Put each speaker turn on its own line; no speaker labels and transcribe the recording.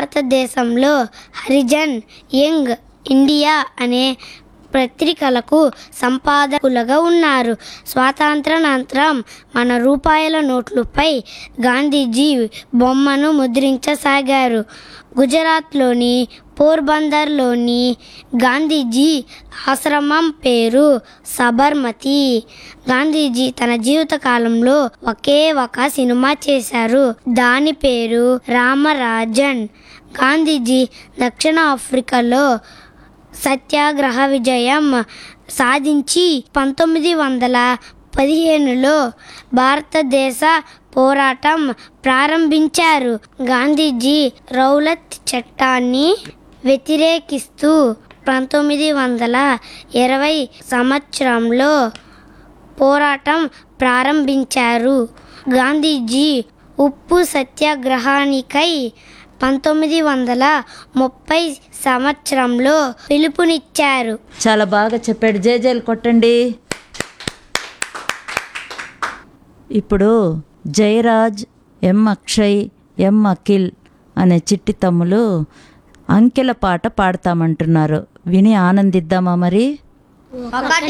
భారతదేశంలో Harijan young India అనే పత్రికలకు సంపాదకులుగా ఉన్నారు స్వాతంత్రానంతరం మన రూపాయల నోట్లపై గాంధీజీ బొమ్మను ముద్రించసాగారు గుజరాత్లోని పోర్బందర్లోని గాంధీజీ ఆశ్రమం పేరు సబర్మతి గాంధీజీ తన జీవిత కాలంలో ఒకే ఒక సినిమా చేశారు దాని పేరు రామరాజన్ గాంధీజీ దక్షిణ ఆఫ్రికాలో సత్యాగ్రహ విజయం సాధించి పంతొమ్మిది వందల పదిహేనులో భారతదేశ పోరాటం ప్రారంభించారు గాంధీజీ రౌలత్ చట్టాన్ని వ్యతిరేకిస్తూ పంతొమ్మిది వందల ఇరవై సంవత్సరంలో పోరాటం ప్రారంభించారు గాంధీజీ ఉప్పు సత్యాగ్రహానికై పంతొమ్మిది వందల ముప్పై సంవత్సరంలో పిలుపునిచ్చారు
చాలా బాగా చెప్పాడు జేజేలు కొట్టండి ఇప్పుడు జయరాజ్ ఎం అక్షయ్ ఎం అఖిల్ అనే చిట్టి తమ్ములు అంకెల పాట పాడతామంటున్నారు విని ఆనందిద్దామా మరి
ఒకటి